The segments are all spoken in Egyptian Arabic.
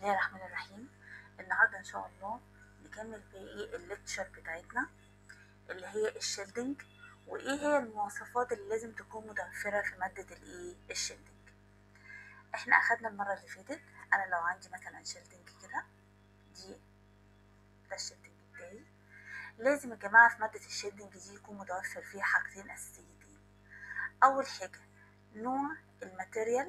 الله الرحمن الرحيم النهارده ان شاء الله نكمل باقي الليكتشر بتاعتنا اللي هي الشيلدنج وايه هي المواصفات اللي لازم تكون متوفره في ماده الايه الشيلدنج احنا اخدنا المره اللي فاتت انا لو عندي مثلا شيلدنج كده دي ده الشيلدنج بتاعي لازم يا جماعه في ماده الشيلدنج دي يكون متوفر فيها حاجتين اساسيتين اول حاجه نوع الماتيريال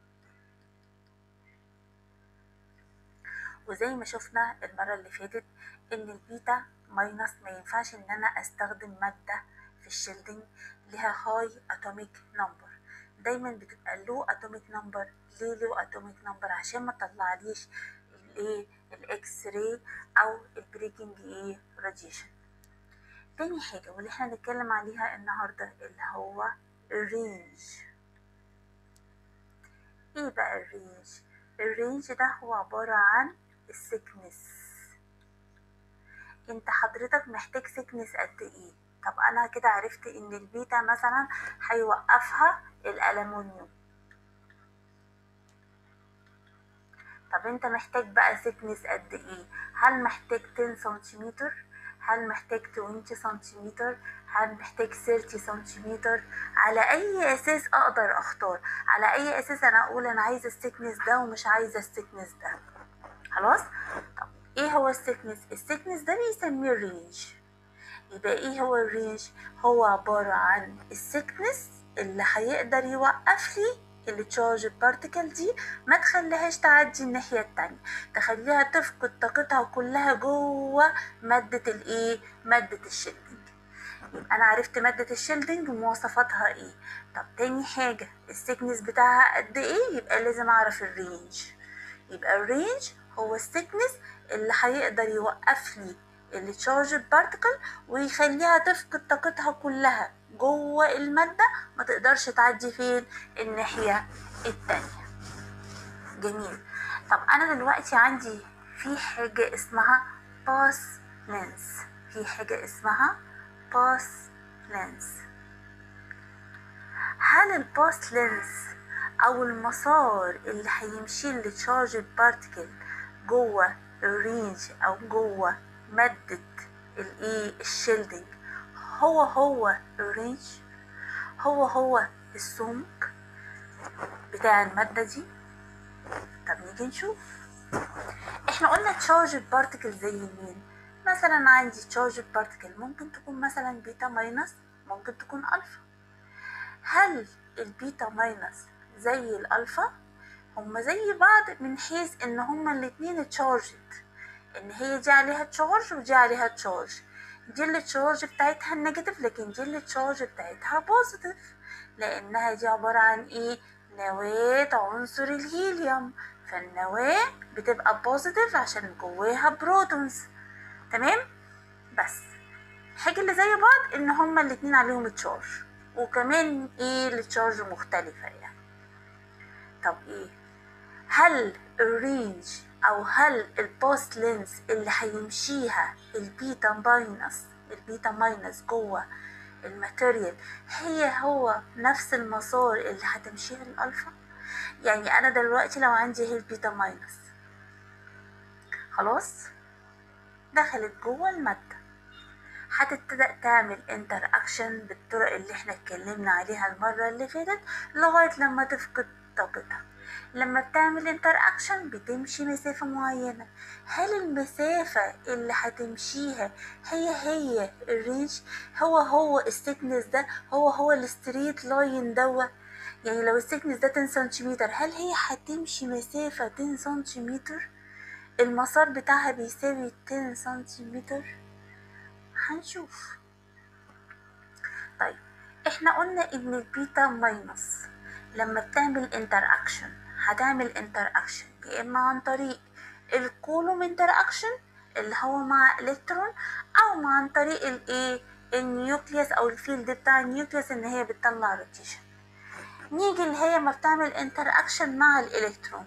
وزي ما شفنا المرة اللي فاتت ان البيتا ماينس ما ينفعش ان انا استخدم مادة في الشيلدنج لها هاي اتوميك نمبر دايما بتبقى لو اتوميك نمبر ليه لو اتوميك نمبر عشان ما تطلعليش الايه الاكس راي او البريكنج ايه راديشن تاني حاجة واللي احنا هنتكلم عليها النهاردة اللي هو الرينج ايه بقى الرينج الرينج ده هو عبارة عن السكنس انت حضرتك محتاج سكنس قد ايه طب انا كده عرفت ان البيتا مثلا هيوقفها الالومنيوم طب انت محتاج بقى سكنس قد ايه هل محتاج 10 سنتيمتر هل محتاج 20 سنتيمتر هل محتاج 30 سنتيمتر على اي اساس اقدر اختار على اي اساس انا اقول انا عايزه السكنس ده ومش عايزه السكنس ده خلاص طب ايه هو السكنس السكنس ده بيسميه الرينج يبقى ايه هو الرينج هو عبارة عن السكنس اللي هيقدر يوقف لي التشارج بارتيكل دي ما تخليهاش تعدي الناحية التانية تخليها تفقد طاقتها كلها جوه مادة الايه مادة الشيلدنج يبقى انا عرفت مادة الشيلدنج ومواصفاتها ايه طب تاني حاجة السكنس بتاعها قد ايه يبقى لازم اعرف الرينج يبقى الرينج هو السكنس اللي هيقدر يوقف لي التشارج بارتيكل ويخليها تفقد طاقتها كلها جوه المادة ما تقدرش تعدي فين الناحية التانية جميل طب انا دلوقتي عندي في حاجة اسمها باس لينس في حاجة اسمها باس لينس هل الباس لينس او المسار اللي هيمشي التشارج بارتيكل جوه الرينج او جوه مادة الايه الشيلدنج هو هو الرينج هو هو السمك بتاع المادة دي طب نيجي نشوف احنا قلنا تشارج بارتيكل زي مين مثلا عندي تشارج بارتيكل ممكن تكون مثلا بيتا ماينس ممكن تكون الفا هل البيتا ماينس زي الالفا هما زي بعض من حيث ان هما الاتنين تشارجد ان هي دي عليها تشارج ودي عليها تشارج دي اللي تشارج بتاعتها النيجاتيف لكن دي اللي تشارج بتاعتها بوزيتيف لانها دي عبارة عن ايه نواة عنصر الهيليوم فالنواة بتبقى بوزيتيف عشان جواها بروتونز تمام بس الحاجة اللي زي بعض ان هما الاتنين عليهم تشارج وكمان ايه التشارج مختلفة يعني طب ايه هل الرينج او هل البوست لينس اللي هيمشيها البيتا ماينس البيتا ماينس جوه الماتيريال هي هو نفس المسار اللي هتمشيه الالفا يعني انا دلوقتي لو عندي هي البيتا ماينس خلاص دخلت جوه الماده هتبتدأ تعمل انتر اكشن بالطرق اللي احنا اتكلمنا عليها المرة اللي فاتت لغاية لما تفقد طاقتها لما بتعمل انتر اكشن بتمشي مسافة معينة هل المسافة اللي هتمشيها هي هي الرينج هو هو السيكنس ده هو هو الستريت لاين دوا يعني لو السيكنس ده 10 سنتيمتر هل هي هتمشي مسافة 10 سنتيمتر المسار بتاعها بيساوي 10 سنتيمتر هنشوف طيب احنا قلنا ان البيتا ماينس لما بتعمل انتر اكشن هتعمل انتر اكشن يا اما عن طريق الكولوم انتر اكشن اللي هو مع الكترون او مع عن طريق الايه النيوكليوس او الفيلد بتاع النيوكليوس ان هي بتطلع راديشن نيجي اللي هي ما بتعمل انتر اكشن مع الالكترون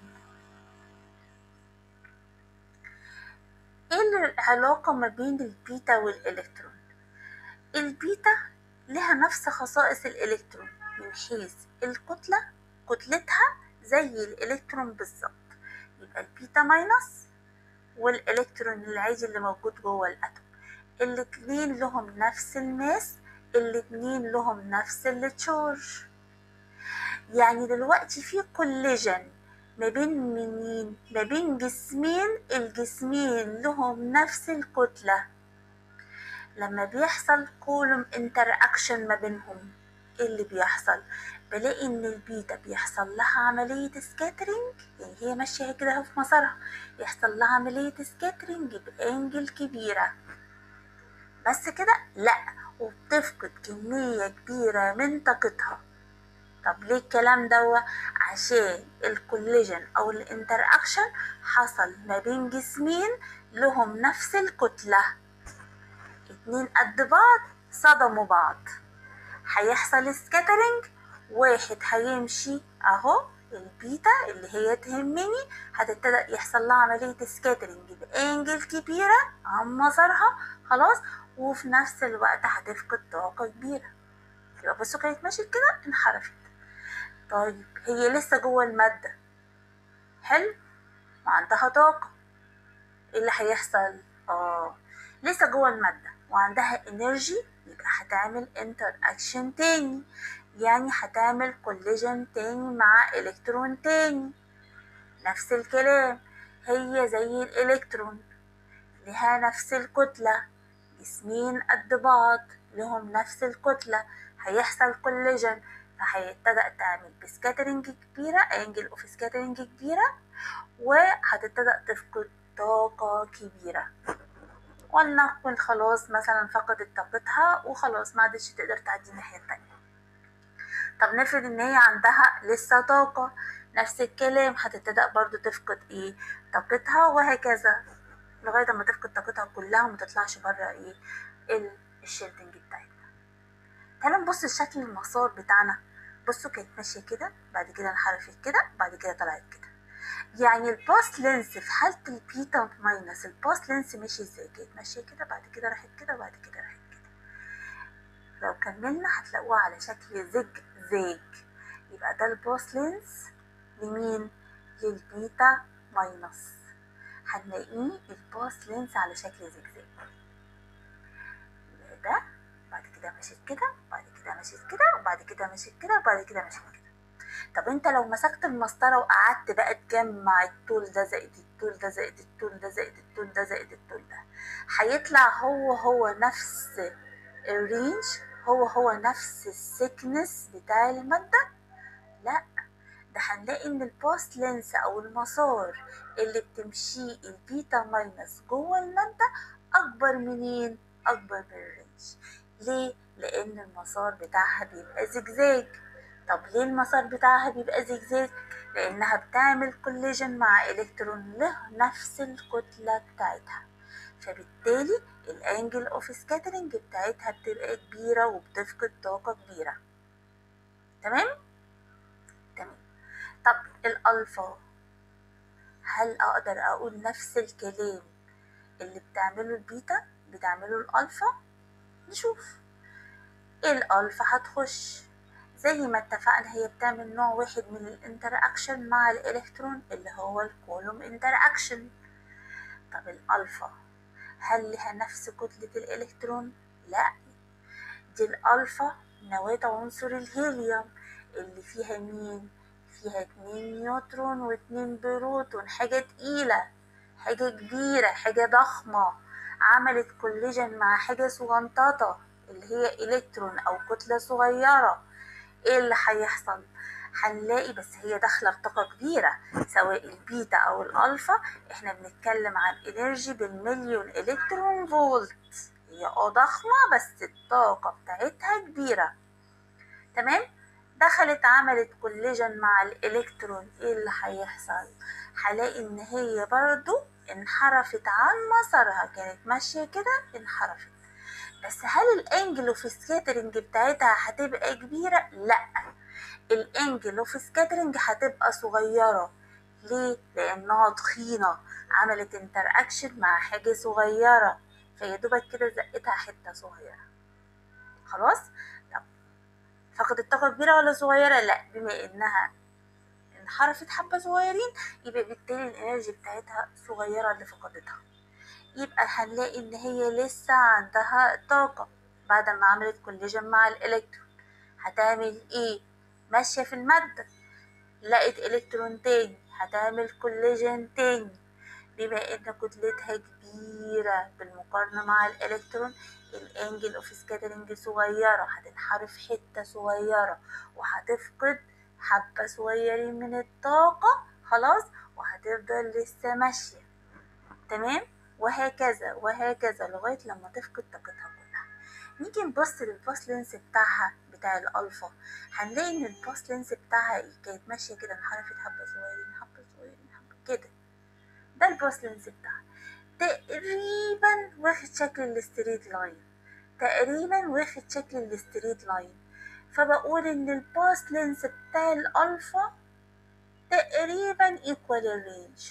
ايه العلاقة ما بين البيتا والالكترون البيتا لها نفس خصائص الالكترون من حيث الكتلة كتلتها زي الالكترون بالظبط يبقى البيتا ماينس والالكترون العادي اللي موجود جوه الاتوم الاتنين لهم نفس الماس الاتنين لهم نفس التشارج يعني دلوقتي في كوليجن ما بين منين ما بين جسمين الجسمين لهم نفس الكتلة لما بيحصل كولوم انتر اكشن ما بينهم ايه اللي بيحصل بلاقي ان البيتا بيحصل لها عملية سكاترينج يعني هي ماشية كده في مسارها يحصل لها عملية سكاترينج بانجل كبيرة بس كده لا وبتفقد كمية كبيرة من طاقتها طب ليه الكلام دوا عشان الكوليجن او الانتر اكشن حصل ما بين جسمين لهم نفس الكتلة اتنين قد بعض صدموا بعض هيحصل سكاترينج واحد هيمشي اهو البيتا اللي هي تهمني هتبتدأ يحصل لها عملية سكاترينج بانجل كبيرة عن مسارها خلاص وفي نفس الوقت هتفقد طاقة كبيرة يبقى بصوا كانت ماشية كده انحرفت طيب هي لسه جوه المادة حلو وعندها طاقة ايه اللي هيحصل اه لسه جوه المادة وعندها انرجي يبقى هتعمل انتر اكشن تاني يعني هتعمل كوليجن تاني مع الكترون تاني نفس الكلام هي زي الالكترون لها نفس الكتلة جسمين قد بعض لهم نفس الكتلة هيحصل كوليجن فهيبتدأ تعمل بسكاترينج كبيرة انجل اوف سكاترينج كبيرة وهتبتدأ تفقد طاقة كبيرة ولنقل خلاص مثلا فقدت طاقتها وخلاص ما عادش تقدر تعدي الناحية التانية طب نفرض ان هي عندها لسه طاقة نفس الكلام هتبتدأ برضو تفقد ايه طاقتها وهكذا لغاية ما تفقد طاقتها كلها وما تطلعش بره ايه الشيلدنج بتاعتها تعالوا نبص لشكل المسار بتاعنا بصوا كانت ماشية كده بعد كده انحرفت كده بعد كده طلعت كده يعني الباس لينس في حالة البيتا ماينس الباس لينس ماشي ازاي كانت ماشية كده بعد كده راحت كده بعد كده راحت كده لو كملنا هتلاقوها على شكل زج زيج يبقى ده الباس لينس لمين للبيتا ماينس هنلاقيه الباس لينس على شكل زجزاج ده بعد كده مشيت كده بعد كده مشيت كده وبعد كده مشيت كده وبعد كده مشيت كده طب انت لو مسكت المسطرة وقعدت بقى تجمع الطول ده زائد الطول ده زائد الطول ده زائد الطول ده زائد الطول ده هيطلع هو هو نفس الرينج هو هو نفس السكنس بتاع المادة لا ده هنلاقي ان الباست لينس او المسار اللي بتمشيه البيتا ماينس جوه المادة اكبر منين اكبر من الرينج ليه لان المسار بتاعها بيبقى زجزاج طب ليه المسار بتاعها بيبقى زجزاج لانها بتعمل كوليجن مع الكترون له نفس الكتلة بتاعتها فبالتالي الانجل اوف سكاترينج بتاعتها بتبقى كبيرة وبتفقد طاقة كبيرة تمام تمام طب الالفا هل اقدر اقول نفس الكلام اللي بتعمله البيتا بتعمله الالفا نشوف الالفا هتخش زي ما اتفقنا هي بتعمل نوع واحد من الانتر اكشن مع الالكترون اللي هو الكولوم انتر اكشن طب الالفا هل لها نفس كتلة الالكترون لا دي الالفا نواة عنصر الهيليوم اللي فيها مين فيها اتنين نيوترون واتنين بروتون حاجة تقيلة حاجة كبيرة حاجة ضخمة عملت كوليجن مع حاجة صغنططة اللي هي الكترون او كتلة صغيرة ايه اللي هيحصل هنلاقي بس هي داخله بطاقه كبيره سواء البيتا او الالفا احنا بنتكلم عن انرجي بالمليون الكترون فولت هي اه ضخمه بس الطاقه بتاعتها كبيره تمام دخلت عملت كوليجن مع الالكترون ايه اللي هيحصل هلاقي ان هي برضو انحرفت عن مسارها كانت ماشيه كده انحرفت بس هل الانجل اوف سكاترنج بتاعتها هتبقى كبيرة؟ لا الانجل اوف سكاترنج هتبقى صغيرة ليه؟ لانها تخينة عملت انتر اكشن مع حاجة صغيرة فيا دوبك كده زقتها حتة صغيرة خلاص؟ طب فقدت طاقة كبيرة ولا صغيرة؟ لا بما انها انحرفت حبة صغيرين يبقى بالتالي الانرجي بتاعتها صغيرة اللي فقدتها يبقى هنلاقي ان هي لسه عندها طاقة بعد ما عملت كوليجن مع الالكترون هتعمل ايه ماشية في المادة لقت الكترون تاني هتعمل كوليجن تاني بما ان كتلتها كبيرة بالمقارنة مع الالكترون الانجل اوف سكاترنج صغيرة هتنحرف حتة صغيرة وهتفقد حبة صغيرين من الطاقة خلاص وهتفضل لسه ماشية تمام وهكذا وهكذا لغاية لما تفقد طاقتها كلها نيجي نبص للباس لينس بتاعها بتاع الألفا هنلاقي إن الباس لينس بتاعها إيه كانت ماشية كده انحرفت حبة صغيرين حبة صغيرين حبة كده ده الباس لينس بتاعها تقريبا واخد شكل الستريت لاين تقريبا واخد شكل الستريت لاين فبقول ان الباس لينس بتاع الالفا تقريبا ايكوال الرينج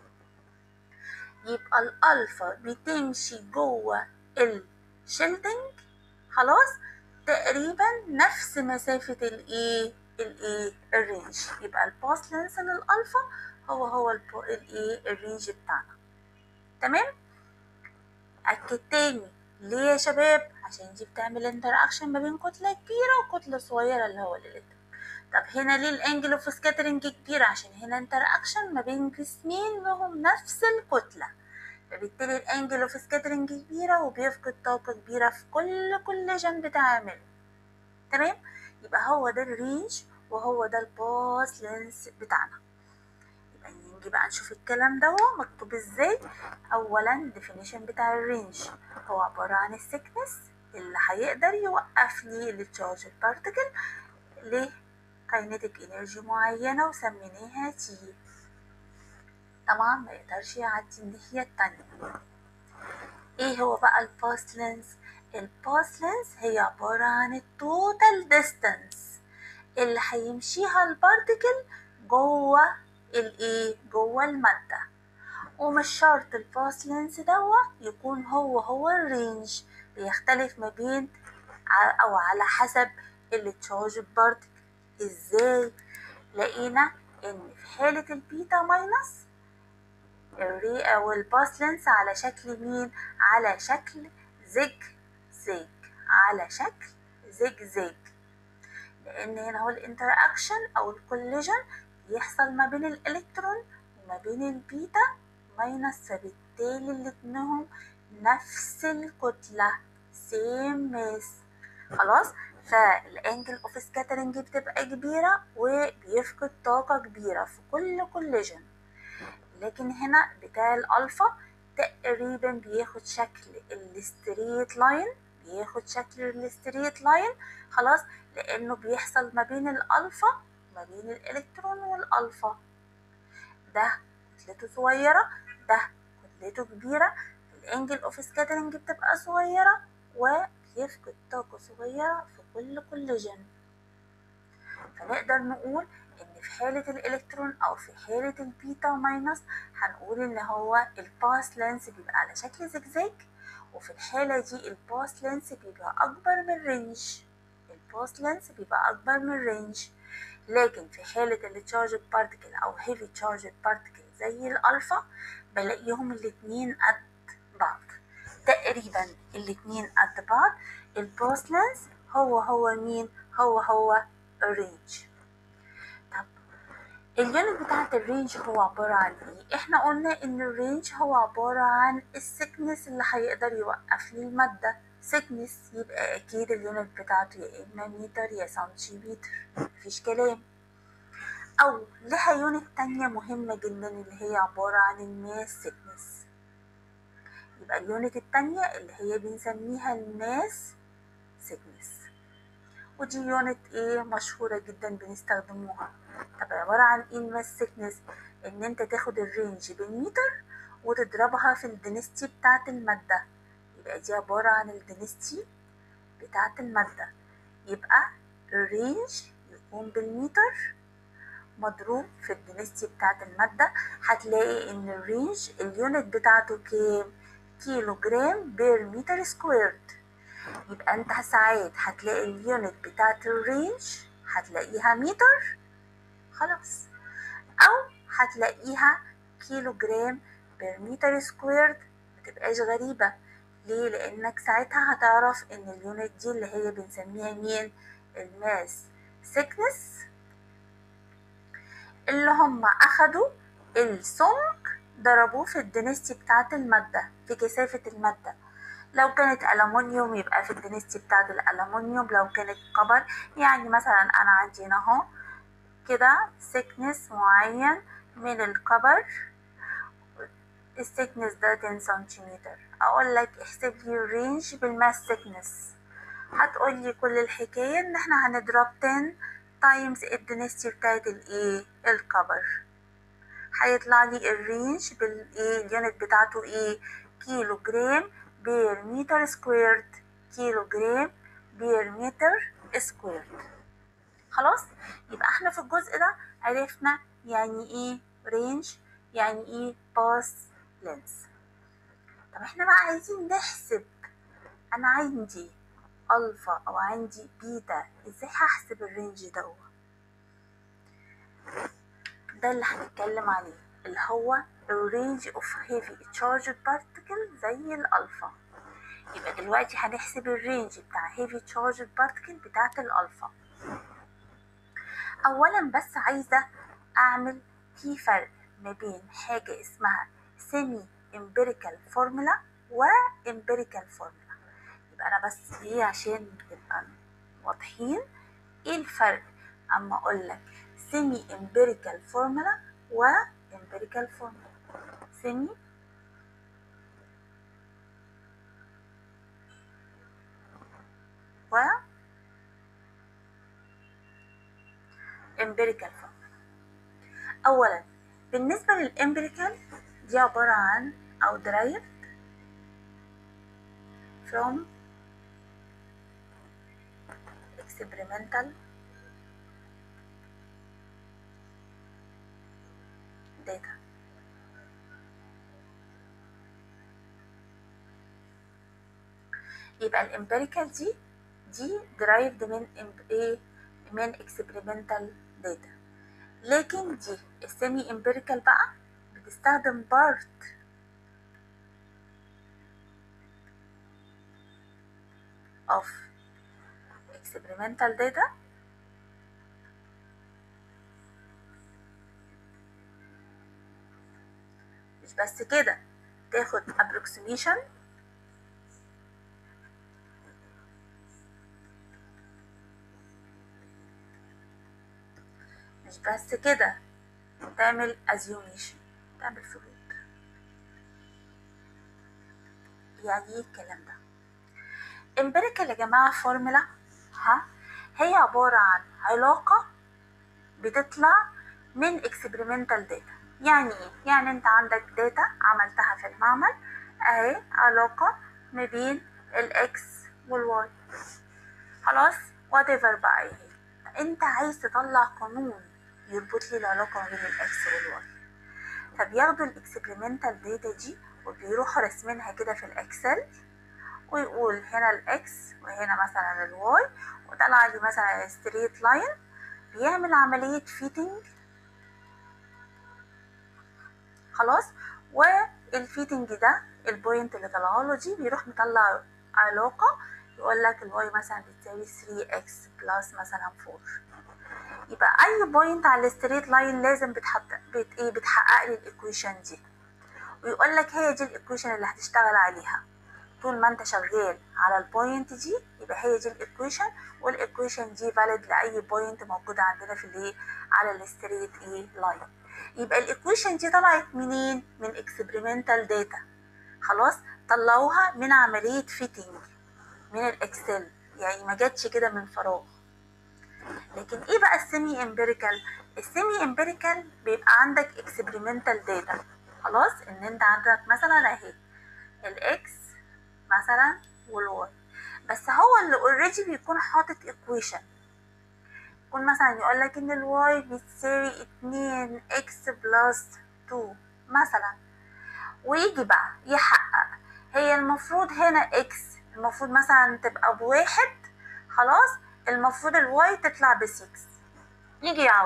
يبقى الالفا بتمشي جوه الشيلدنج خلاص تقريبا نفس مسافة الايه الايه الرينج يبقى الباس لينس للالفا هو هو الايه الرينج بتاعنا تمام اكد تاني ليه يا شباب عشان دي بتعمل انتر اكشن ما بين كتله كبيره وكتله صغيره اللي هو الالكترون طب هنا ليه الانجل اوف سكاترنج كبيره عشان هنا انتر اكشن ما بين جسمين لهم نفس الكتله فبالتالي الانجل اوف سكاترنج كبيره وبيفقد طاقه كبيره في كل كوليجن بتعمله تمام يبقى هو ده الرينج وهو ده الباس لينس بتاعنا يبقى نيجي بقى نشوف الكلام ده مكتوب ازاي اولا definition بتاع الرينج هو عبارة عن السكنس اللي هيقدر يوقف لي التشارج بارتكل لكاينيتيك انرجي معينة وسميناها تي طبعا ما يقدرش يعدي الناحية التانية ايه هو بقى الباس لينس الباس لينس هي عبارة عن التوتال ديستانس اللي هيمشيها البارتكل جوه الايه جوه المادة ومش شرط الباس لينس دوا يكون هو هو الرينج بيختلف ما بين او على حسب التشارج بارتكل ازاي لقينا ان في حالة البيتا ماينس الري او الباس لينس على شكل مين على شكل زيج زيج على شكل زيج زيج لان هنا هو الانتر اكشن او الكوليجن يحصل ما بين الالكترون وما بين البيتا ماينس فبالتالي الاتنين نفس الكتلة سيم ماس خلاص فالانجل اوف سكاترنج بتبقى كبيرة وبيفقد طاقة كبيرة في كل كوليجن لكن هنا بتاع الالفا تقريبا بياخد شكل الستريت لاين بياخد شكل الستريت لاين خلاص لانه بيحصل ما بين الالفا ما بين الالكترون والالفا ده كتلته صغيرة ده كتلته كبيرة الانجل اوف سكاترنج بتبقى صغيرة وبيفقد طاقة صغيرة في كل كوليجن فنقدر نقول ان في حالة الالكترون او في حالة البيتا ماينس هنقول ان هو الباس لينس بيبقى على شكل زجزاج وفي الحالة دي الباس لينس بيبقى اكبر من الرينج الباس لينس بيبقى اكبر من الرينج لكن في حالة التشارج بارتكل أو هيفي تشارج بارتكل زي الألفا بلاقيهم الاتنين قد بعض تقريبا الاتنين قد بعض الباس لينس هو هو مين هو هو الرينج طب اليونت بتاعت الرينج هو عبارة عن ايه احنا قلنا ان الرينج هو عبارة عن السكنس اللي هيقدر يوقف لي المادة سكنس يبقى اكيد اليونت بتاعته يا اما متر يا سنتيمتر مفيش كلام او لها يونت تانية مهمة جدا اللي هي عبارة عن الماس سكنس يبقى اليونت التانية اللي هي بنسميها الماس سكنس ودي يونت ايه مشهورة جدا بنستخدموها طب عبارة عن ايه الماس سكنس ان انت تاخد الرينج بالمتر وتضربها في الدنستي بتاعت المادة يبقى دي عبارة عن الدنستي بتاعت المادة يبقى الرينج يكون بالمتر مضروب في الدنستي بتاعت المادة هتلاقي ان الرينج اليونت بتاعته كام كيلو جرام بير متر سكويرد يبقى انت ساعات هتلاقي اليونت بتاعت الرينج هتلاقيها متر خلاص او هتلاقيها كيلو جرام بير متر سكويرد متبقاش غريبة ليه لانك ساعتها هتعرف ان اليونت دي اللي هي بنسميها مين الماس سيكنس اللي هم اخدوا السمك ضربوه في الدنستي بتاعة المادة في كثافة المادة لو كانت ألمونيوم يبقى في الدنستي بتاعة الألمونيوم لو كانت كبر يعني مثلا أنا عندي هنا اهو كده سيكنس معين من الكبر السيكنس ده 10 سنتيمتر اقول لك احسب لي الرينج بالماس سيكنس هتقول لي كل الحكايه ان احنا هنضرب 10 تايمز الدنستي بتاعت الايه الكبر هيطلع لي الرينج بالايه اليونت بتاعته ايه كيلو جرام بير متر سكويرد كيلو جرام بير متر سكويرد خلاص يبقى احنا في الجزء ده عرفنا يعني ايه رينج يعني ايه باس لينس طب احنا بقى عايزين نحسب انا عندي الفا او عندي بيتا ازاي هحسب الرينج ده ده اللي هنتكلم عليه اللي هو الرينج اوف هيفي تشارج بارتكل زي الالفا يبقى دلوقتي هنحسب الرينج بتاع هيفي تشارج بارتكل بتاعت الالفا اولا بس عايزه اعمل في فرق ما بين حاجه اسمها سيمي امبيريكال فورمولا وامبيريكال فورمولا يبقى انا بس ايه عشان نبقى واضحين ايه الفرق اما اقول لك سيمي امبيريكال فورمولا وامبيريكال فورمولا سيمي و empirical formula اولا بالنسبه للامبيريكال دي عباره عن او derived from experimental data يبقى الامبيريكال دي دي derived من ايه من experimental data لكن دي السيمي امبيريكال بقى بتستخدم بارت of experimental data مش بس كده تاخد approximation مش بس كده تعمل assumption تعمل فروض يعني ايه الكلام ده empirical يا جماعة فورمولا ها هي عبارة عن علاقة بتطلع من experimental data يعني ايه يعني انت عندك داتا عملتها في المعمل اهي علاقة ما بين الاكس والواي خلاص whatever بقى ايه انت عايز تطلع قانون يربط لي العلاقة ما بين الاكس والواي فبياخدوا الاكسبيرمنتال داتا دي وبيروحوا راسمينها كده في الاكسل ويقول هنا الاكس وهنا مثلا الواي وطلع لي مثلا ستريت لاين بيعمل عملية فيتنج خلاص والفيتنج ده البوينت اللي طلعه له دي بيروح مطلع علاقة يقول لك الواي مثلا بتساوي 3 اكس بلس مثلا 4 يبقى اي بوينت على الستريت لاين لازم بتحط بت ايه بتحقق لي الايكويشن دي ويقول لك هي دي الايكويشن اللي هتشتغل عليها طول ما انت شغال على البوينت دي يبقى هي دي الايكويشن والايكويشن دي فاليد لاي بوينت موجوده عندنا في الايه على الستريت ايه لاين يبقى الايكويشن دي طلعت منين من اكسبيرمنتال داتا خلاص طلعوها من عمليه فيتنج من الاكسل يعني ما جاتش كده من فراغ لكن ايه بقى السيمي امبيريكال السيمي امبيريكال بيبقى عندك اكسبيرمنتال داتا خلاص ان انت عندك مثلا اهي الاكس مثلا والواي بس هو اللي اوريدي بيكون حاطط ايكويشن يكون مثلا يقول لك ان الواي بتساوي 2 اكس بلس 2 مثلا ويجي بقى يحقق هي المفروض هنا اكس المفروض مثلا تبقى بواحد خلاص المفروض الواي تطلع بسكس يجي يعوض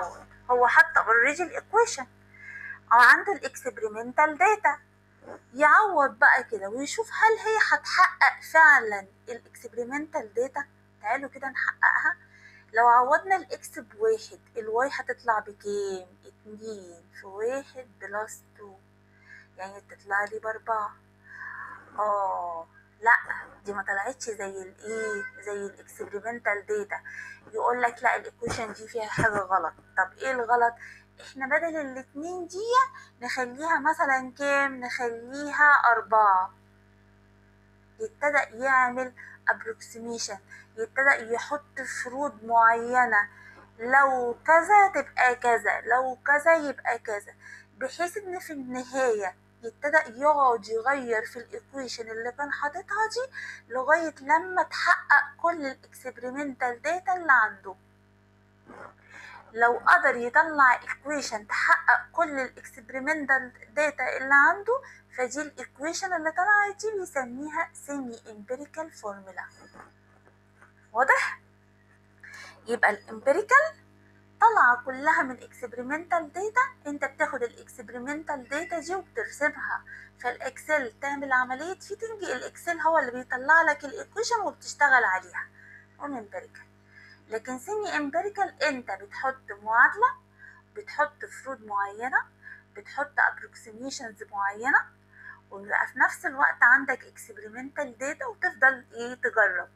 هو حتى اوريدي الايكويشن او عنده الاكسبيرمنتال داتا يعوض بقى كده ويشوف هل هي هتحقق فعلا الاكسبيرمنتال داتا تعالوا كده نحققها لو عوضنا الاكس بواحد الواي هتطلع بكام اتنين في واحد بلس تو يعني تطلع لي باربعة اه لا دي ما طلعتش زي الايه زي الاكسبيرمنتال داتا يقول لك لا الايكويشن دي فيها حاجه غلط طب ايه الغلط احنا بدل الاتنين دي نخليها مثلا كام نخليها أربعة يبتدأ يعمل approximation يبتدأ يحط فروض معينة لو كذا تبقى كذا لو كذا يبقى كذا بحيث ان في النهاية يبتدأ يقعد يغير في الايكويشن اللي كان حاططها دي لغاية لما تحقق كل الاكسبيرمنتال داتا اللي عنده لو قدر يطلع ايكويشن تحقق كل الاكسبيرمنتال داتا اللي عنده فدي الايكويشن اللي طلعت دي بيسميها سيمي امبيريكال فورمولا واضح يبقى الامبيريكال طالعه كلها من اكسبيرمنتال داتا انت بتاخد الاكسبيرمنتال داتا دي وبترسمها فالاكسل تعمل عمليه فيتنج الاكسل هو اللي بيطلع لك الايكويشن وبتشتغل عليها امبيريكال لكن سيمي امبيريكال انت بتحط معادله بتحط فروض معينه بتحط ابروكسيميشنز معينه ويبقى في نفس الوقت عندك اكسبيرمنتال داتا وتفضل ايه تجرب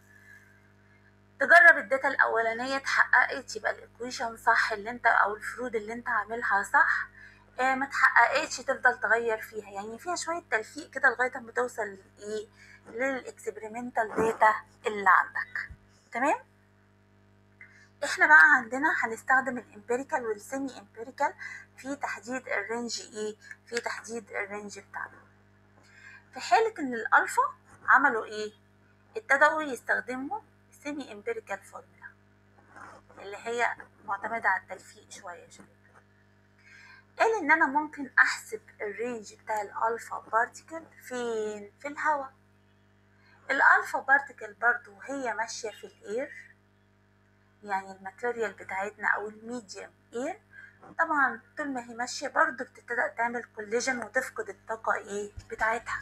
تجرب الداتا الاولانيه اتحققت يبقى الايكويشن صح اللي انت او الفروض اللي انت عاملها صح اه ما اتحققتش تفضل تغير فيها يعني فيها شويه تلفيق كده لغايه ما توصل لايه للاكسبيرمنتال داتا اللي عندك تمام احنا بقى عندنا هنستخدم الامبيريكال والسيمي امبيريكال في تحديد الرينج ايه في تحديد الرينج بتاعنا في حالة ان الالفا عملوا ايه ابتدأوا يستخدموا السيمي امبيريكال فورمولا اللي هي معتمدة على التلفيق شوية يا شباب قال ان انا ممكن احسب الرينج بتاع الالفا بارتيكل فين في الهواء الالفا بارتيكل برضو وهي ماشية في الاير يعني الماتيريال بتاعتنا او الميديم اير طبعا طول ما هي ماشية برضو بتبتدأ تعمل كوليجن وتفقد الطاقة ايه بتاعتها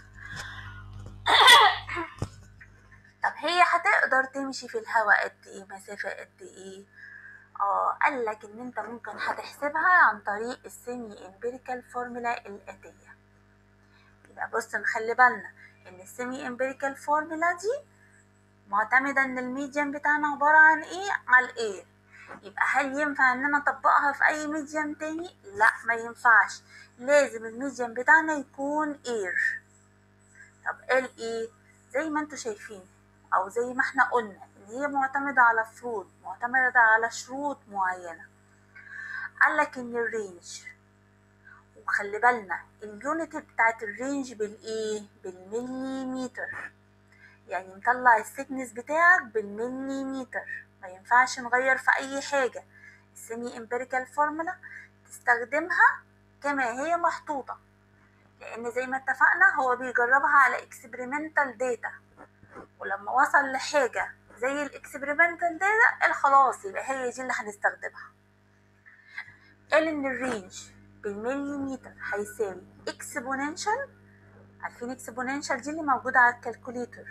طب هي هتقدر تمشي في الهواء قد ايه مسافة قد ايه اه قال لك ان انت ممكن هتحسبها عن طريق السيمي امبيريكال فورمولا الاتية يبقى بص نخلي بالنا ان السيمي امبيريكال فورمولا دي معتمدة ان الميديم بتاعنا عبارة عن ايه على الايه يبقى هل ينفع ان انا اطبقها في اي ميديم تاني لا ما ينفعش لازم الميديم بتاعنا يكون اير طب قال ايه زي ما انتوا شايفين او زي ما احنا قلنا ان هي معتمدة على فروض معتمدة على شروط معينة قالك ان الرينج وخلي بالنا اليونت بتاعت الرينج بالايه بالمليمتر يعني مطلع السكنس بتاعك بالمليمتر ما ينفعش نغير في اي حاجة السيمي امبيريكال فورمولا تستخدمها كما هي محطوطة لان زي ما اتفقنا هو بيجربها على اكسبيرمنتال داتا ولما وصل لحاجة زي الاكسبيرمنتال داتا خلاص يبقى هي دي اللي هنستخدمها قال ان الرينج بالمليمتر هيساوي اكسبوننشال عارفين اكسبوننشال دي اللي موجودة على الكالكوليتر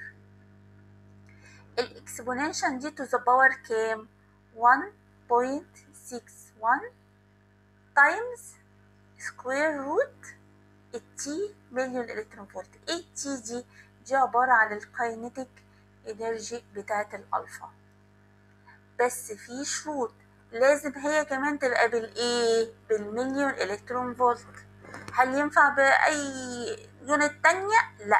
الاكسبوننشال دي تو ذا باور كام 1.61 تايمز سكوير روت التي مليون الكترون فولت ايه التي دي دي عبارة عن الكاينيتيك انرجي بتاعة الالفا بس في شروط لازم هي كمان تبقى بالايه بالمليون الكترون فولت هل ينفع باي يونت تانية لا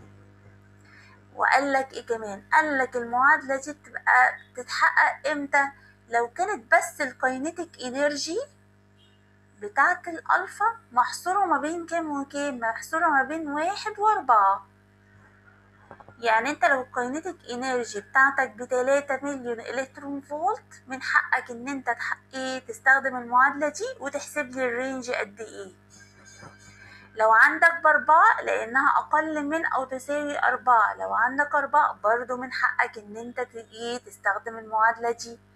وقال لك ايه كمان قال لك المعادلة دي بتبقى تتحقق امتى لو كانت بس الكاينيتيك انرجي بتاعة الألفا محصورة ما بين كام وكام محصورة ما بين واحد وأربعة يعني انت لو الكاينيتيك انرجي بتاعتك بتلاتة مليون الكترون فولت من حقك ان انت ايه تستخدم المعادلة دي وتحسب لي الرينج قد ايه لو عندك بأربعة لأنها أقل من أو تساوي أربعة لو عندك أربعة برضو من حقك إن أنت ايه تستخدم المعادلة دي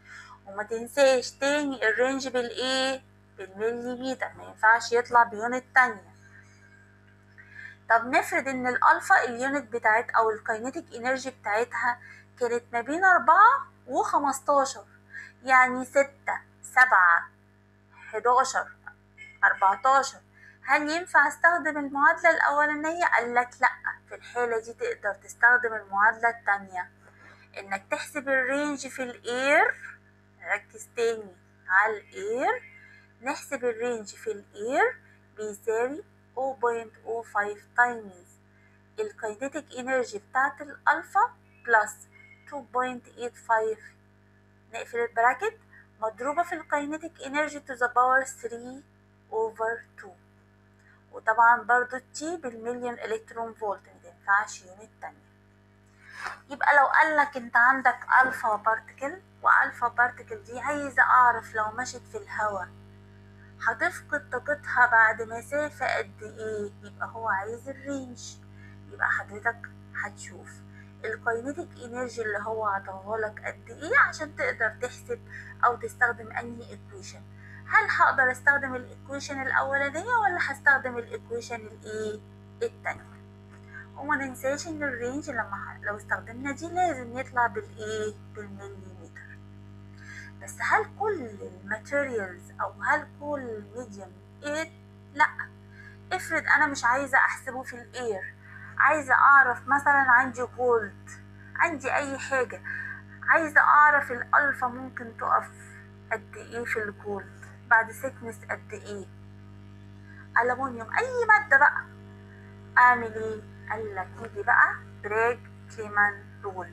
وما تنساش تاني الرينج بالايه بالمليمتر ما ينفعش يطلع بيونت تانية طب نفرض ان الالفا اليونت بتاعت او الكاينيتيك انرجي بتاعتها كانت ما بين أربعة وخمستاشر يعني ستة سبعة حداشر أربعتاشر هل ينفع استخدم المعادلة الأولانية؟ قال لك لأ في الحالة دي تقدر تستخدم المعادلة التانية إنك تحسب الرينج في الإير ركز تاني على الإير نحسب الرينج في الإير بيساوي 0.05 تايمز الكاينيتيك انرجي بتاعت الألفا بلس 2.85 نقفل البراكت مضروبة في الكاينيتيك انرجي to the power 3 over 2 وطبعا برضو التي بالمليون الكترون فولت متنفعش يونت تانية يبقى لو قالك انت عندك الفا بارتكل والفا بارتكل دي عايزة اعرف لو مشت في الهواء هتفقد طاقتها بعد مسافة قد ايه يبقى هو عايز الرينج يبقى حضرتك هتشوف الكاينيتيك انرجي اللي هو عطاهولك قد ايه عشان تقدر تحسب او تستخدم انهي ايكويشن هل هقدر استخدم الايكويشن الاولانيه ولا هستخدم الايكويشن الايه التانية وما ننساش ان الرينج لما لو استخدمنا دي لازم يطلع بالايه بالمليمتر بس هل كل الماتيريالز او هل كل الميديم ايه لا افرض انا مش عايزه احسبه في الاير عايزه اعرف مثلا عندي جولد عندي اي حاجه عايزه اعرف الالفا ممكن تقف قد ايه في الجولد بعد سكنس قد ايه ألمونيوم أي مادة بقى أعمل ايه قال لك يجي بقى براج كليمان رول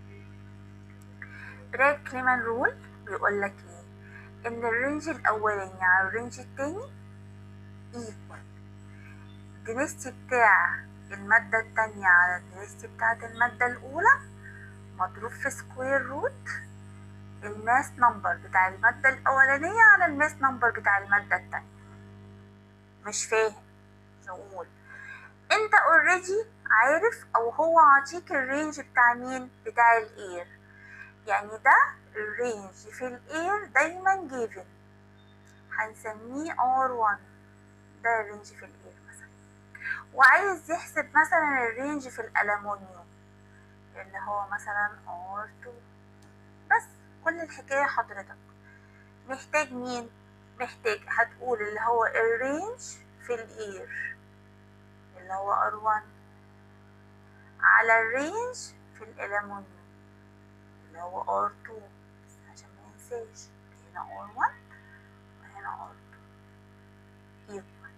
براج كليمان رول بيقول لك ايه ان الرينج الاولاني على الرينج التاني ايكوال الدنستي بتاع المادة التانية على الدنستي بتاعت المادة الأولى مضروب في سكوير روت الماس نمبر بتاع المادة الأولانية على الماس نمبر بتاع المادة التانية مش فاهم نقول انت اوريدي عارف او هو عطيك الرينج بتاع مين بتاع الاير يعني ده الرينج في الاير دايما جيفن هنسميه R1 ده الرينج في الاير مثلا وعايز يحسب مثلا الرينج في الألمونيوم اللي هو مثلا R2 بس كل الحكاية حضرتك محتاج مين محتاج هتقول اللي هو الرينج في الاير اللي هو R1 على الرينج في الألمونيوم اللي هو R2 بس عشان ما ننساش هنا R1 وهنا R2 equal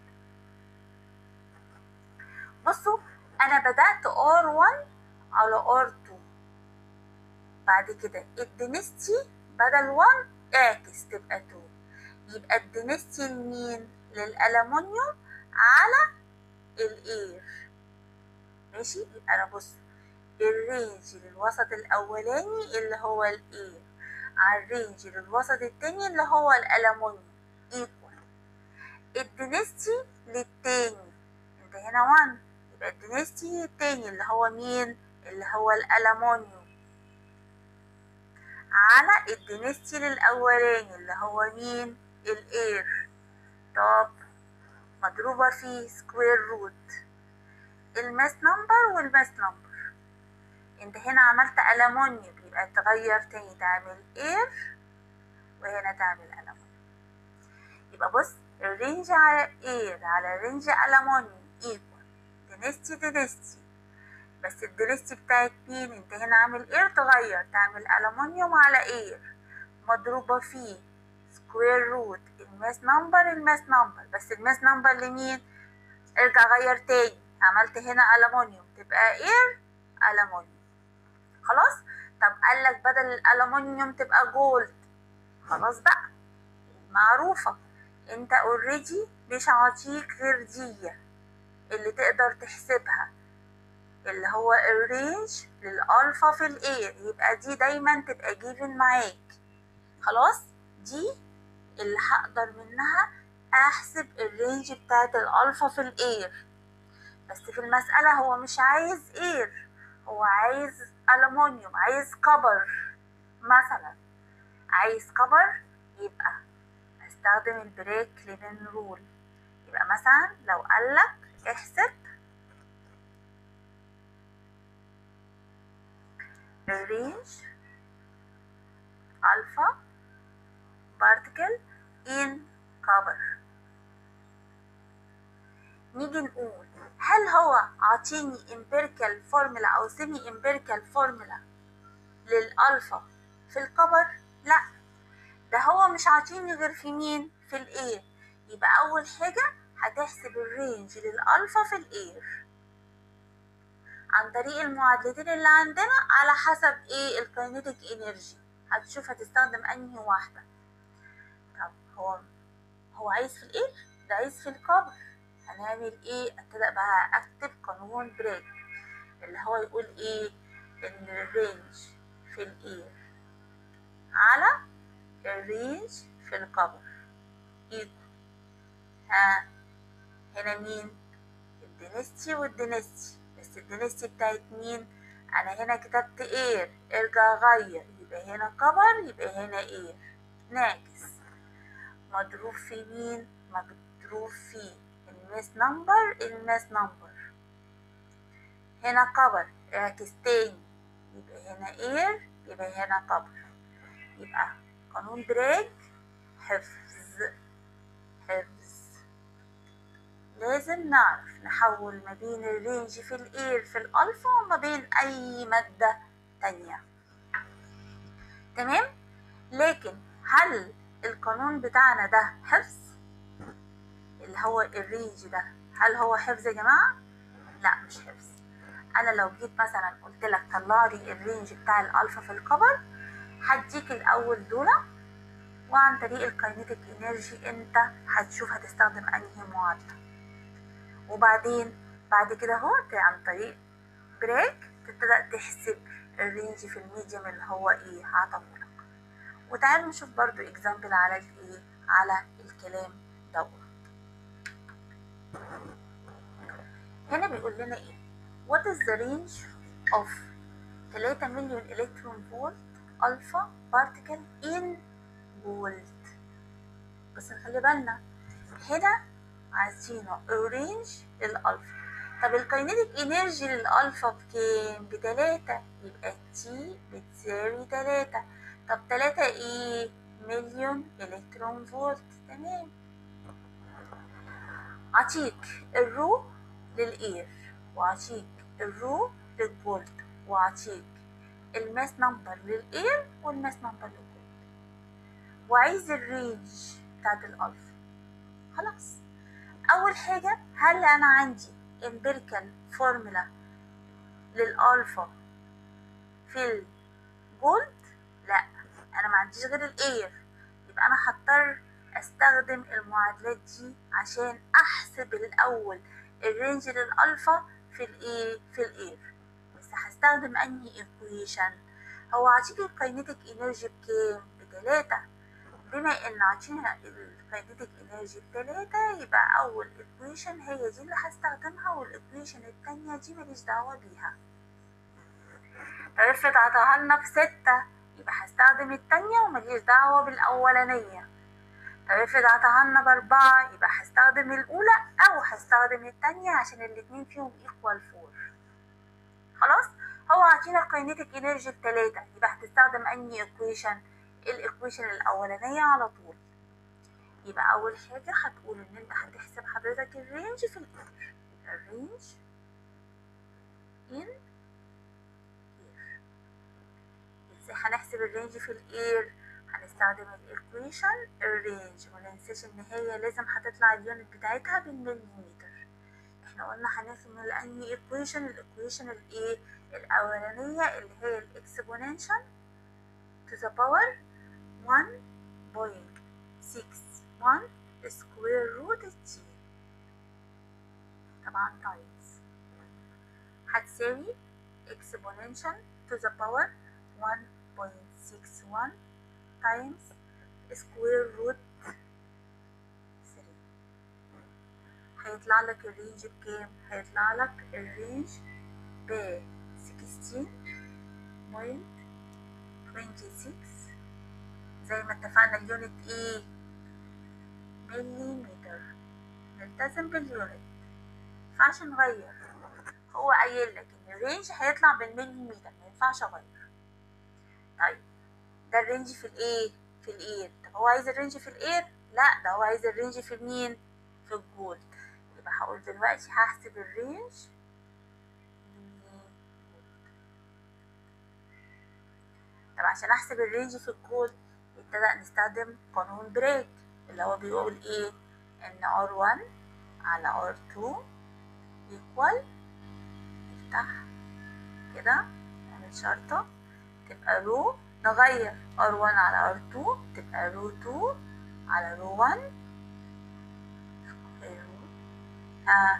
بصوا أنا بدأت R1 على R2 بعد كده الدنستي بدل 1 اعكس تبقى 2 يبقى الدنستي لمين للألمونيوم على الاير ماشي يبقى انا بص الرينج للوسط الاولاني اللي هو الاير على الرينج للوسط التاني اللي هو الألمونيوم ايكوال الدنستي للتاني انت هنا 1 يبقى الدنستي التاني اللي هو مين اللي هو الألمونيوم على الدنستي للأولاني اللي هو مين الاير طب مضروبة في سكوير روت الماس نمبر والماس نمبر انت هنا عملت ألمونيوم يبقى تغير تاني تعمل اير وهنا تعمل ألمونيوم يبقى بص الرينج على اير على رينج ألمونيوم ايكوال دنستي دنستي بس الدنستي بتاعت مين انت هنا عامل اير تغير تعمل ألمونيوم على اير مضروبة في سكوير روت الماس نمبر الماس نمبر بس الماس نمبر لمين ارجع غير تاني عملت هنا ألمونيوم تبقى اير ألمونيوم خلاص طب قالك بدل الألمونيوم تبقى جولد خلاص بقى معروفة انت اوريدي مش عاطيك غير دي اللي تقدر تحسبها اللي هو الرينج للألفا في الاير يبقى دي دايما تبقى جيفن معاك خلاص دي اللي هقدر منها احسب الرينج بتاعت الالفا في الاير بس في المسألة هو مش عايز اير هو عايز ألمونيوم عايز كبر مثلا عايز كبر يبقى استخدم البريك ليفن رول يبقى مثلا لو قالك احسب الرينج alpha particle in cover نيجي نقول هل هو عاطيني empirical formula او semi empirical formula للالفا في الكبر لا ده هو مش عاطيني غير في مين في الاير يبقى اول حاجه هتحسب الرينج للالفا في الاير عن طريق المعادلتين اللي عندنا على حسب ايه الكاينيتيك انرجي هتشوف هتستخدم انهي واحده طب هو هو عايز في الاير ده عايز في الكبر هنعمل ايه ابتدأ بقى اكتب قانون بريك اللي هو يقول ايه ان الرينج في الاير على الرينج في الكبر ايكو ها هنا مين الدنستي والدنستي بس الدنستي بتاعت مين انا هنا كتبت اير ارجع غير يبقى هنا كبر يبقى هنا اير ناقص مضروب في مين مضروب في الماس نمبر الماس نمبر هنا كبر اعكس تاني يبقى هنا اير يبقى هنا كبر يبقى قانون بريك حفظ حفظ لازم نعرف نحول ما بين الرينج في الاير في الالفا وما بين اي مادة تانية تمام لكن هل القانون بتاعنا ده حفظ اللي هو الرينج ده هل هو حفظ يا جماعة لا مش حفظ انا لو جيت مثلا قلت لك طلع لي الرينج بتاع الالفا في الكبر هديك الاول دولة وعن طريق الكاينيتيك انرجي انت هتشوف هتستخدم انهي معادلة وبعدين بعد كده هو عن طريق بريك تبتدأ تحسب الرينج في الميديوم اللي هو ايه هعطولك وتعالوا نشوف برضو اكزامبل على الايه على الكلام دوت هنا بيقول لنا ايه what is the range of 3 مليون الكترون فولت الفا بارتيكل in فولت بس نخلي بالنا هنا عايزينه الرينج للالفا طب الكاينيتيك انرجي للالفا بكام بتلاتة يبقى تي بتساوي تلاتة طب تلاتة ايه مليون الكترون فولت تمام عطيك الرو للاير وعطيك الرو للفولت وعطيك الماس نمبر للاير والماس نمبر للفولت وعايز الرينج بتاعت الالفا خلاص اول حاجه هل انا عندي امبيريكال فورمولا للالفا في الفولت لا انا ما عنديش غير الاير يبقى انا هضطر استخدم المعادلات دي عشان احسب الاول الرينج للالفا في الايه في الاير بس هستخدم انهي ايكويشن هو عطيك الكاينيتيك انرجي بكام بتلاتة بما ان عطينا الكاينيتيك انرجي بتلاتة يبقى اول ايكويشن هي دي اللي هستخدمها والايكويشن التانية دي ماليش دعوة بيها طب افرض عطاها لنا بستة يبقى هستخدم التانية ومليش دعوة بالأولانية طب افرض عطاها لنا بأربعة يبقى هستخدم الأولى أو هستخدم التانية عشان الاتنين فيهم equal فور خلاص هو عطينا الكاينيتيك انرجي بتلاتة يبقى هتستخدم أنهي ايكويشن الايكويشن الأولانية على طول يبقى أول حاجة هتقول إن أنت هتحسب حضرتك الرينج في الإير الرينج in ازاي هنحسب الرينج في الاير هنستخدم الايكويشن الرينج مننساش ان هي لازم هتطلع اليونت بتاعتها بالمليمتر احنا قلنا هنعمل انهي ايكويشن الايكويشن الايه الاولانيه اللي هي الاكسبوننشال to the power 1.61 سكوير روت تي طبعا تايمز هتساوي exponential to the power 1.61 times square root 3 هيطلع لك الرينج بكام؟ هيطلع لك الرينج ب 16.26 زي ما اتفقنا اليونت ايه مليمتر نلتزم باليونت مينفعش نغير هو قايل لك ان الرينج هيطلع بالمليمتر ما ينفعش اغير طيب ده الرينج في الايه في الاير طب هو عايز الرينج في الاير لا ده هو عايز الرينج في مين في الجولد يبقى هقول دلوقتي هحسب الرينج طب عشان احسب الرينج في الجولد نبتدأ نستخدم قانون بريك اللي هو بيقول ايه ان R1 على R2 equal نفتح كده نعمل شرطة تبقى رو نغير R1 على R2 تبقى رو 2 على رو 1 ها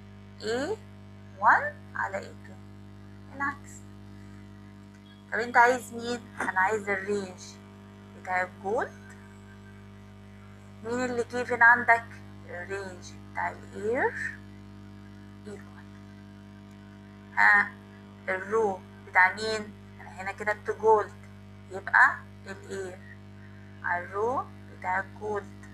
A1 على A2 العكس طب انت عايز مين؟ انا عايز الرينج بتاع الجولد مين اللي جيفن عندك؟ الرينج بتاع الاير ايكوال ها الرو بتاع مين؟ انا هنا كتبت جولد يبقى الاير على الرو بتاع الجولد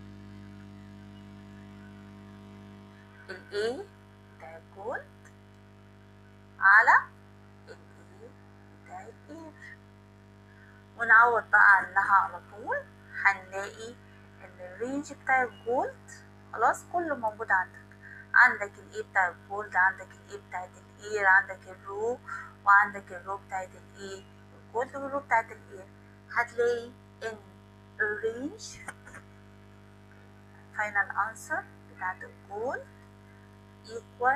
الاي بتاع الجولد على الاي بتاع الاير ونعوض بقى عنها على طول هنلاقي ان الرينج بتاع الجولد خلاص كله موجود عندك عندك الاي بتاع الجولد عندك الاي بتاعت الاير عندك الرو وعندك الرو بتاعت الايه الجولد والرو بتاعت الاير هتلاقي ان الرينج فاينل انسر بتاعت الجولد equal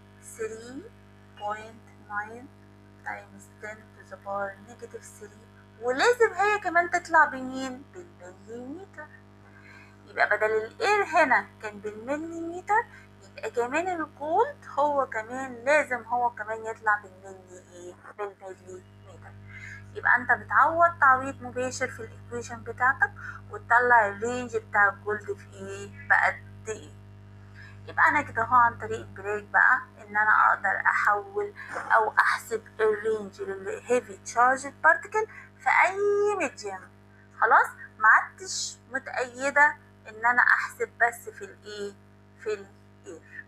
3.9 times 10 to the power negative 3 ولازم هي كمان تطلع بمين بالمليمتر يبقى بدل الاير هنا كان بالمليمتر يبقى كمان الجولد هو كمان لازم هو كمان يطلع بالملي ايه بالمليمتر يبقى انت بتعوض تعويض مباشر في الايكويشن بتاعتك وتطلع الرينج بتاع الجولد في ايه بقد ايه يبقى انا كده هو عن طريق البريك بقى ان انا اقدر احول او احسب الرينج للهيفي تشارجد بارتيكل في اي ميديم خلاص ما عدتش متأيدة ان انا احسب بس في الايه في الاير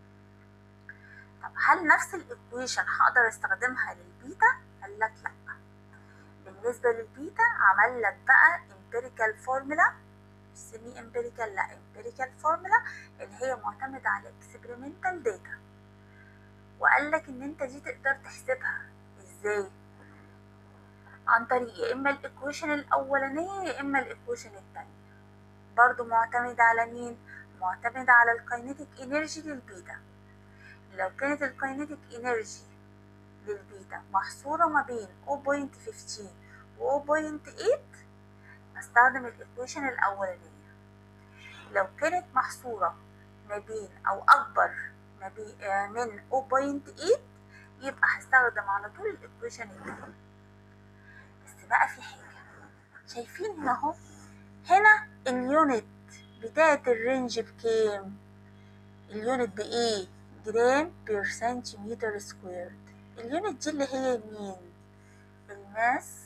طب هل نفس الايكويشن هقدر استخدمها للبيتا قال لك لا بالنسبة للبيتا عمل لك بقى empirical formula مش سمي empirical لا empirical formula اللي هي معتمدة على experimental data وقال لك ان انت دي تقدر تحسبها ازاي عن طريق يا اما الايكويشن الاولانيه يا اما الايكويشن الثانيه برضو معتمدة على مين معتمدة على الكاينيتيك انرجي للبيتا لو كانت الكاينيتيك انرجي للبيتا محصورة ما بين 0.15 و 0.8 استخدم الايكويشن الاولانيه لو كانت محصورة ما بين او اكبر ما بين من 0.8 يبقى هستخدم على طول الايكويشن الثانيه بس بقى في حاجة شايفين هنا اهو هنا اليونت بتاعت الرينج بكام اليونت بايه جرام بير سنتيمتر سكويرد اليونت دي اللي هي مين الماس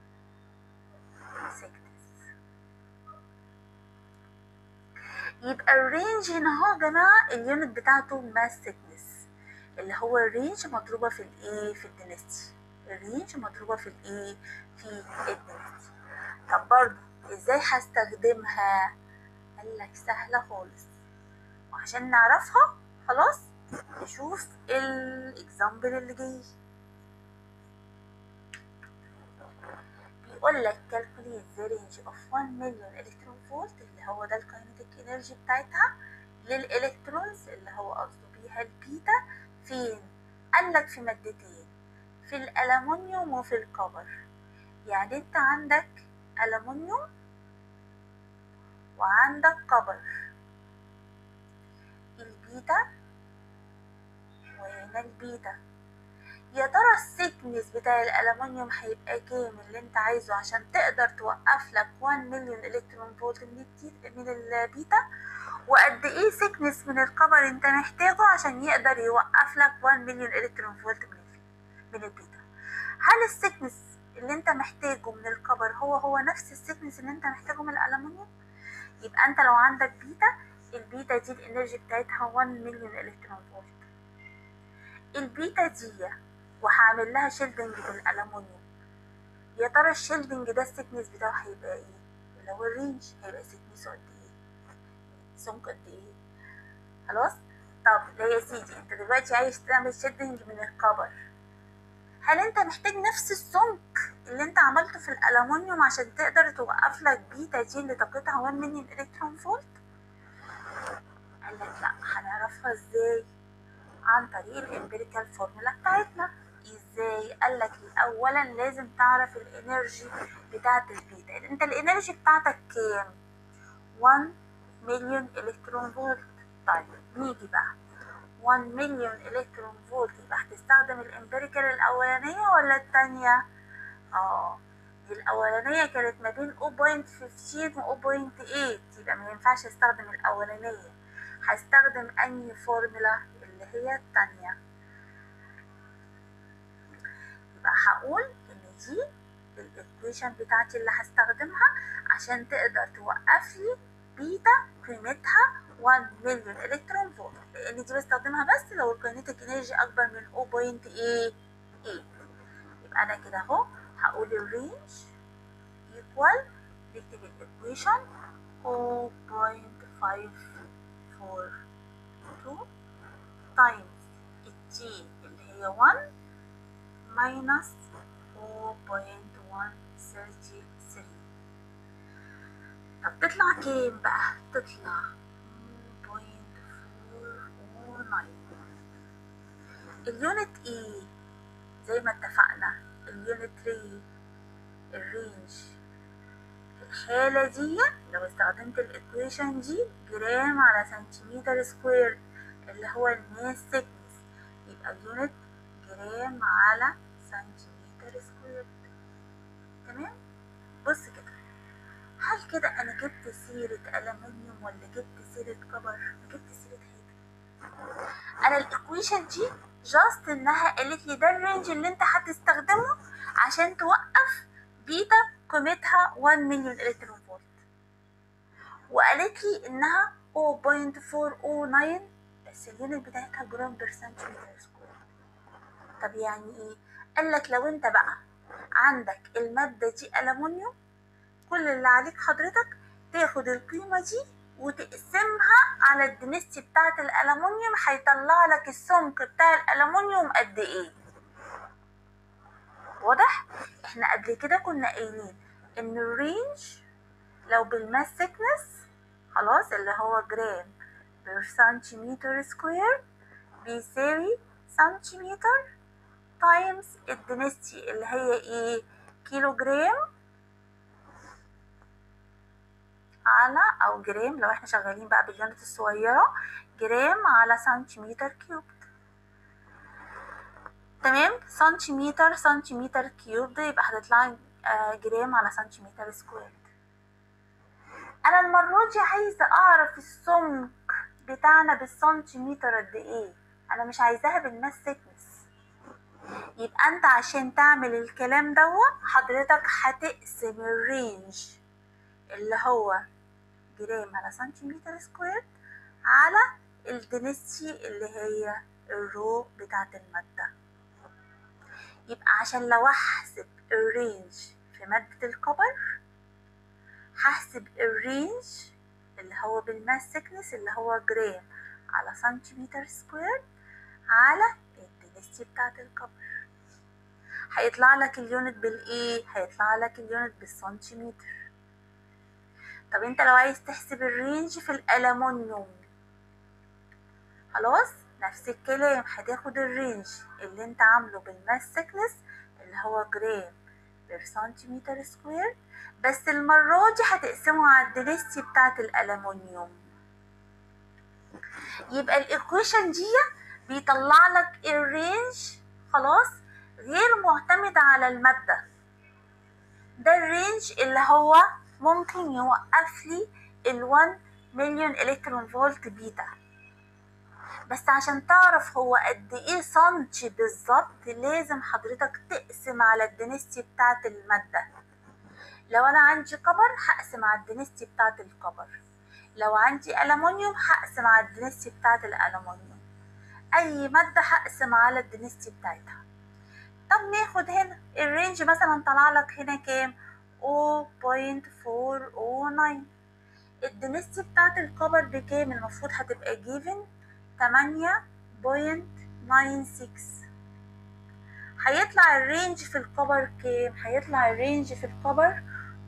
سيكنس يبقى الرينج هنا اهو يا جماعة اليونت بتاعته ماس سيكنس اللي هو الرينج مضروبة في الايه في الدنستي الرينج مضروبة في الايه في الدنستي طب برضه ازاي هستخدمها قال لك سهلة خالص وعشان نعرفها خلاص نشوف الاكزامبل اللي جاي بيقول لك calculate the range of 1 million electron volt اللي هو ده الكاينتيك انرجي بتاعتها للالكترونز اللي هو قصده بيها البيتا فين قال لك في مادتين في الالومنيوم وفي الكبر يعني انت عندك ألمنيوم وعندك كبر البيتا وهنا البيتا يا ترى السيكنس بتاع الألمنيوم هيبقى كام اللي انت عايزه عشان تقدر توقف لك 1 مليون الكترون فولت من من البيتا وقد ايه سيكنس من الكبر انت محتاجه عشان يقدر يوقف لك 1 مليون الكترون فولت من من البيتا هل السيكنس اللي انت محتاجه من الكبر هو هو نفس السيكنس اللي انت محتاجه من الالومنيوم يبقى انت لو عندك بيتا البيتا دي الانرجي بتاعتها 1 مليون الكترون فولت البيتا دي وهعمل لها شيلدنج بالالومنيوم يا ترى الشيلدنج ده السيكنس بتاعه هيبقى ايه اللي هو الرينج هيبقى سيكنسه قد ايه سمك قد ايه خلاص طب لا يا سيدي انت دلوقتي عايز تعمل شيلدنج من الكبر هل انت محتاج نفس السمك اللي انت عملته في الالومنيوم عشان تقدر توقف لك بيتا دي اللي طاقتها 1 مليون الكترون فولت قال لك لا هنعرفها ازاي عن طريق الامبيريكال فورمولا بتاعتنا ازاي قال لك اولا لازم تعرف الانرجي بتاعت البيتا انت الانرجي بتاعتك كام 1 مليون الكترون فولت طيب نيجي بقى 1 مليون الكترون فولت يبقى هتستخدم الامبيريكال الاولانيه ولا الثانيه اه دي الاولانيه كانت ما بين 0.15 و 0.8 يبقى ما ينفعش استخدم الاولانيه هستخدم انهي فورمولا اللي هي الثانيه يبقى هقول ان دي الايكويشن بتاعتي اللي هستخدمها عشان تقدر توقف لي بيتا قيمتها 1 مليون الكترون فولت لان دي بستخدمها بس لو الكاينيتيك انرجي اكبر من 0.8 يبقى انا كده اهو هقول الرينج equal نكتب الايكويشن 0.542 times التي اللي هي 1 minus 4.133 طب تطلع كام بقى؟ تطلع 0.409 اليونت ايه؟ زي ما اتفقنا اليونت ري الرينج في الحالة دي لو استخدمت الايكويشن دي جرام على سنتيمتر سكوير اللي هو الماس سيكنس يبقى اليونت جرام على سنتيمتر سكوير تمام بص كده هل كده انا جبت سيرة ألمنيوم ولا جبت سيرة كبر ما جبت سيرة حاجة انا الايكويشن دي جاست انها قالت لي ده الرينج اللي انت هتستخدمه عشان توقف بيتا قيمتها 1 مليون الكترون فولت وقالت لي انها 0.409 بس اليونت بتاعتها جرام بير سنتيمتر سكوير طب يعني ايه قال لك لو انت بقى عندك المادة دي ألمنيوم كل اللي عليك حضرتك تاخد القيمة دي وتقسمها على الدنستي بتاعة الألمنيوم هيطلع لك السمك بتاع الألمنيوم قد ايه واضح احنا قبل كده كنا قايلين ان الرينج لو بالماس سيكنس خلاص اللي هو جرام بير سنتيمتر سكوير بيساوي سنتيمتر تايمز الدنستي اللي هي ايه كيلو جرام على او جرام لو احنا شغالين بقى باليونت الصغيرة جرام على سنتيمتر كيوب تمام سنتيمتر سنتيمتر كيوب ده يبقى هتطلع جرام على سنتيمتر سكوير انا المرة دي عايزة اعرف السمك بتاعنا بالسنتيمتر قد ايه انا مش عايزاها بالماس سيكنس يبقى انت عشان تعمل الكلام دوت حضرتك هتقسم الرينج اللي هو جرام على سنتيمتر سكوير على الدنسيتي اللي هي الرو بتاعت المادة يبقى عشان لو احسب الرينج في مادة الكبر هحسب الرينج اللي هو بالماس سيكنس اللي هو جرام على سنتيمتر سكوير على الدنسيتي بتاعت الكبر هيطلع لك اليونت بالايه هيطلع لك اليونت بالسنتيمتر طب انت لو عايز تحسب الرينج في الألمنيوم خلاص نفس الكلام هتاخد الرينج اللي انت عامله بالماس سيكنس اللي هو جرام بير سنتيمتر سكوير بس المرة دي هتقسمه على الدنسيتي بتاعت الألمنيوم يبقى الإيكويشن دي بيطلع لك الرينج خلاص غير معتمد على المادة ده الرينج اللي هو ممكن يوقف لي ال 1 مليون الكترون فولت بيتا بس عشان تعرف هو قد ايه سنتي بالظبط لازم حضرتك تقسم على الدنستي بتاعت المادة لو انا عندي كبر هقسم على الدنستي بتاعت الكبر لو عندي ألمونيوم هقسم على الدنستي بتاعت الألمونيوم أي مادة هقسم على الدنستي بتاعتها طب ناخد هنا الرينج مثلا طلع لك هنا كام 0.409 الدنستي بتاعت الكبر بكام المفروض هتبقى جيفن 8.96 هيطلع الرينج في الكبر كام هيطلع الرينج في الكبر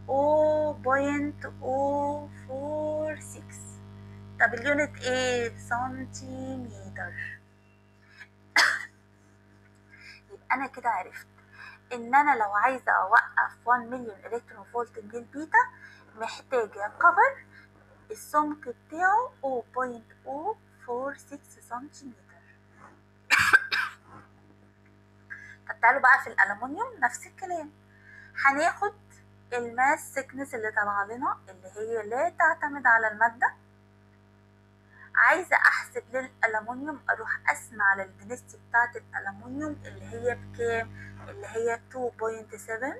0.046 طب اليونت ايه سنتيمتر يبقى انا كده عرفت ان انا لو عايزه اوقف 1 مليون الكترون فولت من البيتا محتاجه كفر السمك بتاعه 0.046 سنتيمتر طب تعالوا بقى في الالومنيوم نفس الكلام هناخد الماس سيكنس اللي طالعه لنا اللي هي لا تعتمد على الماده عايزه احسب للالومنيوم اروح اقسم على الدنستي بتاعه الالومنيوم اللي هي بكام اللي هي 2.7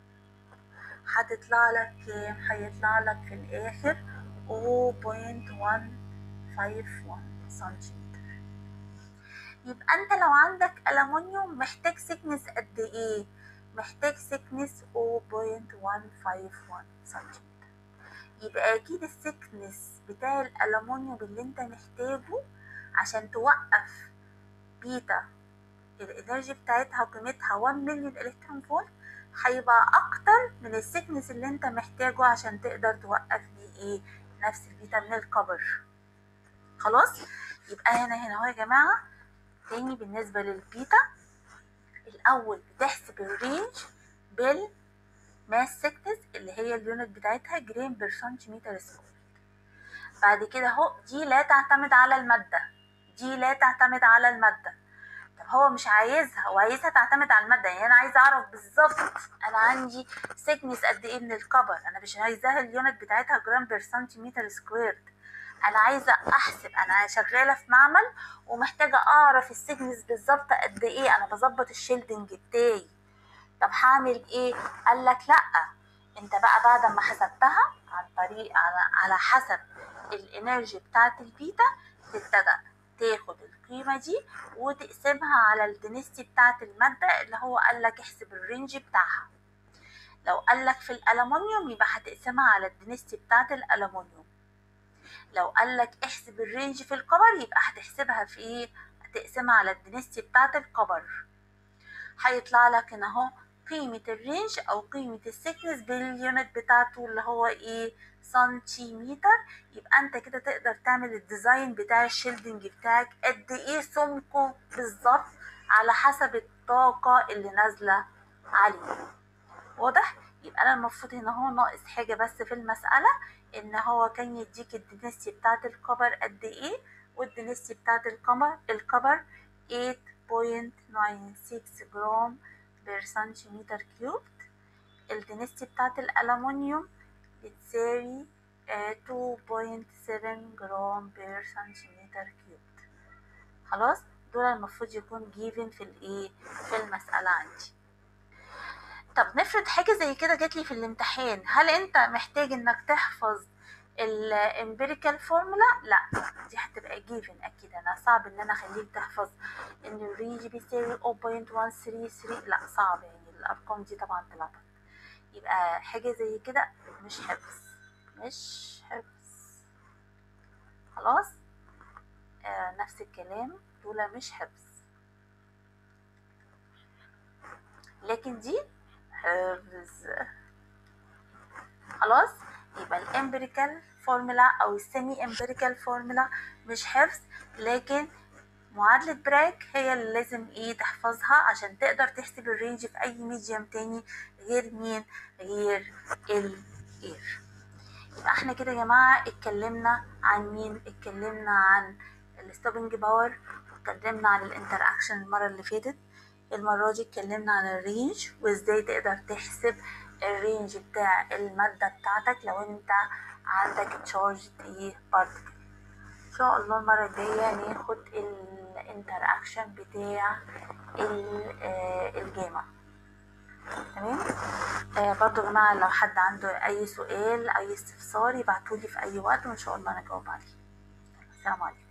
هتطلع لك كام هيطلع لك في الاخر 0.151 سنتيمتر يبقى انت لو عندك ألمونيوم محتاج سكنس قد ايه محتاج سكنس 0.151 سنتيمتر يبقى اكيد السكنس بتاع الألمونيوم اللي انت محتاجه عشان توقف بيتا الانرجي بتاعتها قيمتها 1 مليون الكترون فولت هيبقى اكتر من السكنس اللي انت محتاجه عشان تقدر توقف بيه ايه نفس البيتا من الكبر خلاص يبقى هنا هنا اهو يا جماعه تاني بالنسبه للبيتا الاول بتحسب الرينج بالماس سكنس اللي هي اليونت بتاعتها جرام بير سنتيمتر سكوير بعد كده اهو دي لا تعتمد على الماده دي لا تعتمد على الماده طب هو مش عايزها هو عايزها تعتمد على المادة يعني أنا عايزة أعرف بالظبط أنا عندي سيكنس قد إيه من الكبر أنا مش عايزاها اليونت بتاعتها جرام بير سنتيمتر سكويرد أنا عايزة أحسب أنا شغالة في معمل ومحتاجة أعرف السيكنس بالظبط قد إيه أنا بظبط الشيلدنج بتاعي طب هعمل إيه؟ قال لك لأ أنت بقى بعد ما حسبتها عن طريق على, على حسب الانرجي بتاعت البيتا تبتدأ تاخد القيمة دي وتقسمها على الدنستي بتاعت المادة اللي هو قالك احسب الرينج بتاعها لو قالك في الألمونيوم يبقى هتقسمها على الدنستي بتاعت الألمونيوم لو قالك احسب الرينج في الكبر يبقى هتحسبها في ايه هتقسمها على الدنستي بتاعت الكبر هيطلع لك هنا اهو قيمة الرينج أو قيمة السكنس باليونت بتاعته اللي هو ايه سنتيمتر يبقى انت كده تقدر تعمل الديزاين بتاع الشيلدنج بتاعك قد ايه سمكه بالظبط على حسب الطاقة اللي نازلة عليه واضح يبقى انا المفروض هنا هو ناقص حاجة بس في المسألة ان هو كان يديك الدنستي بتاعت الكبر قد ايه والدنستي بتاعت الكبر الكبر 8.96 جرام بير سنتيمتر كيوب الدنستي بتاعت الألمونيوم بتساوي 2.7 جرام بير سنتيمتر كيوب خلاص دول المفروض يكون جيفن في الايه في المسألة عندي طب نفرض حاجة زي كده جاتلي في الامتحان هل انت محتاج انك تحفظ الامبيريكال فورمولا لا دي هتبقى جيفن اكيد انا صعب ان انا اخليك تحفظ ان الرينج بيساوي 0.133 لا صعب يعني الارقام دي طبعا تلخبط يبقى حاجة زي كده مش حفظ مش حفظ خلاص آه نفس الكلام دول مش حفظ لكن دي حفظ خلاص يبقى الامبريكال فورمولا او السيمي امبريكال فورمولا مش حفظ لكن معادلة براك هي اللي لازم ايه تحفظها عشان تقدر تحسب الرينج في اي ميديوم تاني غير مين غير الاير يبقى احنا كده يا جماعة اتكلمنا عن مين اتكلمنا عن الستوبنج باور اتكلمنا عن الانتر اكشن المرة اللي فاتت المرة دي اتكلمنا عن الرينج وازاي تقدر تحسب الرينج بتاع المادة بتاعتك لو انت عندك تشارج ايه بارتكل شاء الله المرة الجاية ناخد الانتراكشن بتاع ال- آه، الجامع تمام آه برضو يا جماعة لو حد عنده أي سؤال أي استفسار يبعتولي في أي وقت وإن شاء الله نجاوب عليه السلام عليكم